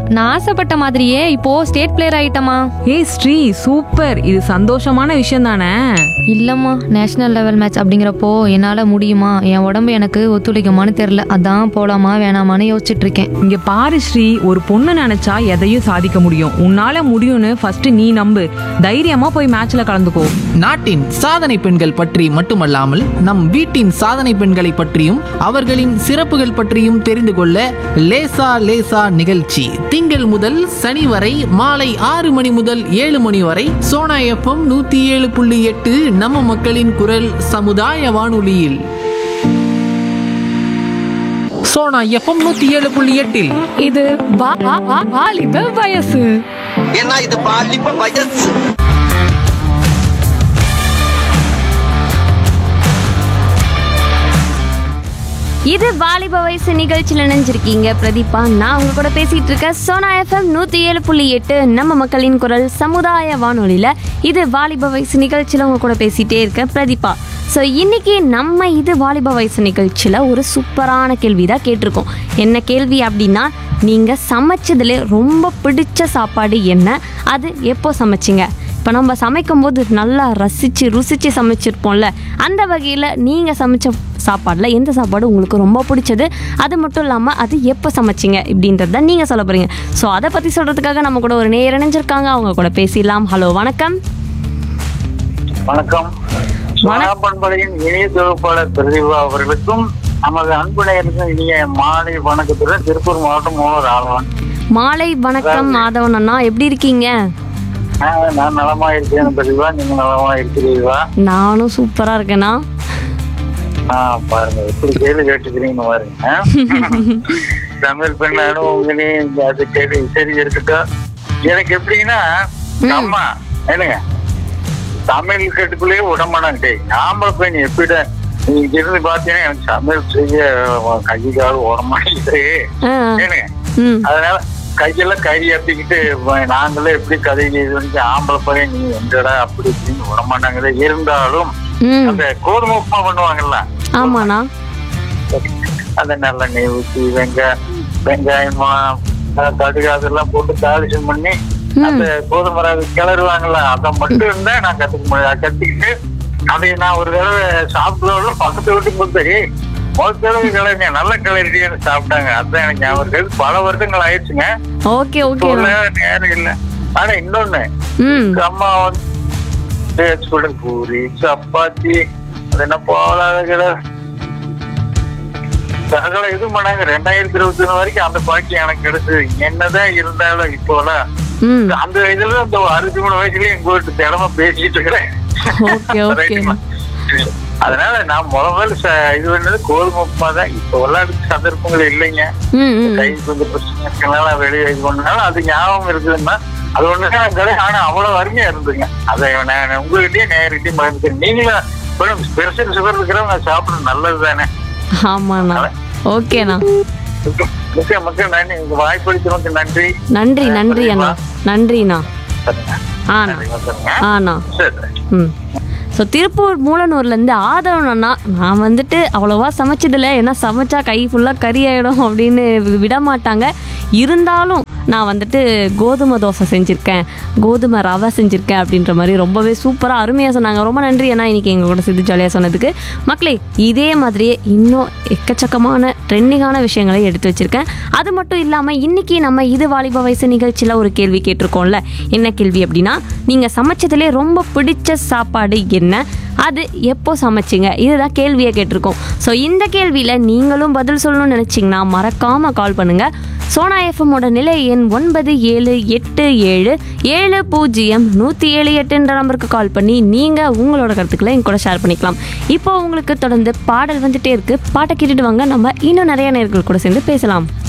நான் ஆசைப்பட்ட மாதிரியே இப்போ ஸ்டேட் பிளேயர் ஆயிட்டமா ஏய் ஸ்ரீ சூப்பர் இது சந்தோஷமான விஷயம் தானே இல்லம்மா நேஷனல் லெவல் மேட்ச் அப்படிங்கிறப்போ என்னால முடியுமா என் உடம்பு எனக்கு ஒத்துழைக்குமான்னு தெரியல அதான் போலாமா வேணாமான்னு யோசிச்சுட்டு இருக்கேன் இங்க பாரு ஸ்ரீ ஒரு பொண்ணு நினைச்சா எதையும் சாதிக்க முடியும் உன்னால முடியும்னு ஃபர்ஸ்ட் நீ நம்பு தைரியமா போய் மேட்ச்ல கலந்துக்கோ நாட்டின் சாதனை பெண்கள் பற்றி மட்டுமல்லாமல் நம் வீட்டின் சாதனை பெண்களை பற்றியும் அவர்களின் சிறப்புகள் பற்றியும் தெரிந்து கொள்ள லேசா லேசா நிகழ்ச்சி திங்கள் முதல் சனி வரை மாலை ஆறு மணி முதல் ஏழு மணி வரை சோனா எஃப்எம் நூத்தி ஏழு புள்ளி எட்டு நம்ம மக்களின் குரல் சமுதாய வானொலியில் சோனா எஃப்எம் நூத்தி ஏழு புள்ளி எட்டில் இது வாலிப வயசு ஏன்னா இது பாலிப்ப வயசு இது வாலிப வயசு நிகழ்ச்சியில் நினைஞ்சிருக்கீங்க பிரதீபா நான் உங்க கூட பேசிட்டு இருக்க சோனா எஃப்எம் நூத்தி ஏழு புள்ளி எட்டு நம்ம மக்களின் குரல் சமுதாய வானொலியில இது வாலிப வயசு நிகழ்ச்சியில உங்க கூட பேசிட்டே இருக்கேன் பிரதீபா ஸோ இன்னைக்கு நம்ம இது வாலிப வயசு நிகழ்ச்சியில் ஒரு சூப்பரான கேள்வி தான் கேட்டிருக்கோம் என்ன கேள்வி அப்படின்னா நீங்கள் சமைச்சதுல ரொம்ப பிடிச்ச சாப்பாடு என்ன அது எப்போ சமைச்சிங்க இப்போ நம்ம சமைக்கும்போது நல்லா ரசித்து ருசித்து சமைச்சிருப்போம்ல அந்த வகையில் நீங்கள் சமைச்ச சாப்பாடில் எந்த சாப்பாடு உங்களுக்கு ரொம்ப பிடிச்சது அது மட்டும் இல்லாமல் அது எப்போ சமைச்சிங்க இப்படின்றத நீங்கள் சொல்ல போகிறீங்க ஸோ அதை பற்றி சொல்கிறதுக்காக நம்ம கூட ஒரு நேர் இணைஞ்சிருக்காங்க அவங்க கூட பேசிடலாம் ஹலோ வணக்கம் வணக்கம் சோனா பண்பலையின் இணைய தொகுப்பாளர் பிரதிபா அவர்களுக்கும் நமது அன்பு நேயருக்கும் இனிய மாலை வணக்கத்துடன் திருப்பூர் மாவட்டம் மூவர் ஆழ்வான் மாலை வணக்கம் மாதவன் அண்ணா எப்படி இருக்கீங்க ஆஹ் நான் நலமா இருக்கேன் பிரதிபா நீங்க நலமா இருக்கிறீர்களா நானும் சூப்பராக இருக்கேண்ணா ஆஹ் பாருங்க எப்படி கேள்வி கேட்டுக்கிறீங்கன்னு பாருங்க தமிழ் பெண் அனுபவங்களையும் அது கேள்வி சரி இருக்கட்டும் எனக்கு எப்படின்னா அம்மா என்னங்க தமிழ் கட்டுக்குள்ளேயே உடம்பானாங்க ஆம்பளை பையன் எப்படி நீங்க இருந்து பாத்தீங்கன்னா எனக்கு சமையல் செய்ய கை கால் உடம்பாடிட்டு ஆ ஏனுங்க ம் அதனால கையெல்லாம் கறி அப்படிக்கிட்டு நாங்களே எப்படி கதை வந்து ஆம்பளை பையன் நீ எங்கடா அப்படி இப்படின்னு உடம்பாண்டாங்களே இருந்தாலும் ம் அந்த கோதுமை உப்புமா பண்ணுவாங்கல்ல ஆமாண்ணா அந்த நல்லெண்ணெய் ஊற்றி வெங்காயம் வெங்காயம் அஹ், கடுகு அதெல்லாம் போட்டு தாளிசம் பண்ணி அந்த கோதுமை ரவை கிளறுவாங்கல்ல அதை மட்டும் இருந்தா நான் கத்துக்க முடியாது கத்துக்கிட்டு அதை நான் ஒரு தடவை சாப்பிட்டதோட பக்கத்து வீட்டுக்கு கொடுத்தேன் "ஏய், ஒரு தடவை கிளறிங்க நல்ல கிளறிட்டியான்னு சாப்பிட்டாங்க அதான் எனக்கு ஞாபகம் இருக்கு பல வருடங்கள் ஆயிடுச்சுங்க ஓகே இப்போ ஓகே உள்ள நேரம் இல்லை ஆனா இன்னொன்னு ம் அம்மா வந்து தேய்ச்சி கூட பூரி சப்பாத்தி அது என்ன போலாத சகல இது பண்ணாங்க ரெண்டாயிரத்தி இருபத்தி ஒண்ணு வரைக்கும் அந்த பாக்கி எனக்கு கிடைச்சது என்னதான் இருந்தாலும் இப்போலாம் ம் அந்த இதுல இந்த அறுபத்தி மூணு வயசுலயும் எங்க வீட்டு திறமை பேசிட்டு இருக்கிறேன் ஓகே ஓகே ரைட்டுங்களா? அதனால நான் முத முதல்ல ச- இது பண்ணது கோதுமை உப்புமா தான் இப்போ எல்லாம் அதுக்கு சந்தர்ப்பங்கள் இல்லைங்க ம் ம் கை கொஞ்சம் பிரச்சனை இருக்கனால வெளியே இது பண்ணனால அது ஞாபகம் இருக்குதுன்னா அது ஒண்ணுதான் எனக்கு கிடையாது. ஆனா அவ்வளவு அருமையா இருந்துங்க அதை நான் உங்ககிட்டயே நேரடியும் மறந்துக்கிறேன் நீங்களும் ஸ்பெஷல் சுகர் இருக்கிறவங்க சாப்பிடுறது நல்லது தானே ஆமாண்ணா ஓகேண்ணா மிக்க- மிக்க மிக்க நன்றி உங்க வாய்ப்பளித்தவங்க நன்றி நன்றி நன்றி அண்ணா நன்றிண்ணா சரிங்க. ஆண்ணா சரி, வந்துருங்க. ஆண்ணா சரி ம் ஸோ திருப்பூர் மூலனூர்லேருந்து ஆதரவன் அண்ணா நான் வந்துட்டு அவ்வளோவா சமைச்சதில்ல ஏன்னா சமைச்சா கை ஃபுல்லாக கறி ஆகிடும் அப்படின்னு விட மாட்டாங்க இருந்தாலும் நான் வந்துட்டு கோதுமை தோசை செஞ்சுருக்கேன் கோதுமை ரவை செஞ்சுருக்கேன் அப்படின்ற மாதிரி ரொம்பவே சூப்பராக அருமையாக சொன்னாங்க ரொம்ப நன்றி அண்ணா இன்னைக்கு எங்கள் கூட சேர்த்து ஜாலியாக சொன்னதுக்கு மக்களே இதே மாதிரியே இன்னும் எக்கச்சக்கமான ட்ரெண்டிங்கான விஷயங்களை எடுத்து வச்சுருக்கேன் அது மட்டும் இல்லாமல் இன்னைக்கு நம்ம இது வாலிப வயசு நிகழ்ச்சியில் ஒரு கேள்வி கேட்டிருக்கோம்ல என்ன கேள்வி அப்படின்னா நீங்கள் சமைச்சதுலே ரொம்ப பிடிச்ச சாப்பாடு என்ன அது எப்போ சமைச்சிங்க இதுதான் கேள்வியை கேட்டிருக்கோம் ஸோ இந்த கேள்வியில் நீங்களும் பதில் சொல்லணும்னு நினச்சிங்கன்னா மறக்காமல் கால் பண்ணுங்கள் சோனா எஃப்எம்மோட நிலை எண் ஒன்பது ஏழு எட்டு ஏழு ஏழு பூஜ்ஜியம் நூற்றி ஏழு எட்டுன்ற நம்பருக்கு கால் பண்ணி நீங்கள் உங்களோட கருத்துக்களை என் கூட ஷேர் பண்ணிக்கலாம் இப்போ உங்களுக்கு தொடர்ந்து பாடல் வந்துட்டே இருக்குது பாட்டை கேட்டுட்டு வாங்க நம்ம இன்னும் நிறைய நேர்கள் கூட சேர்ந்து பேசலாம்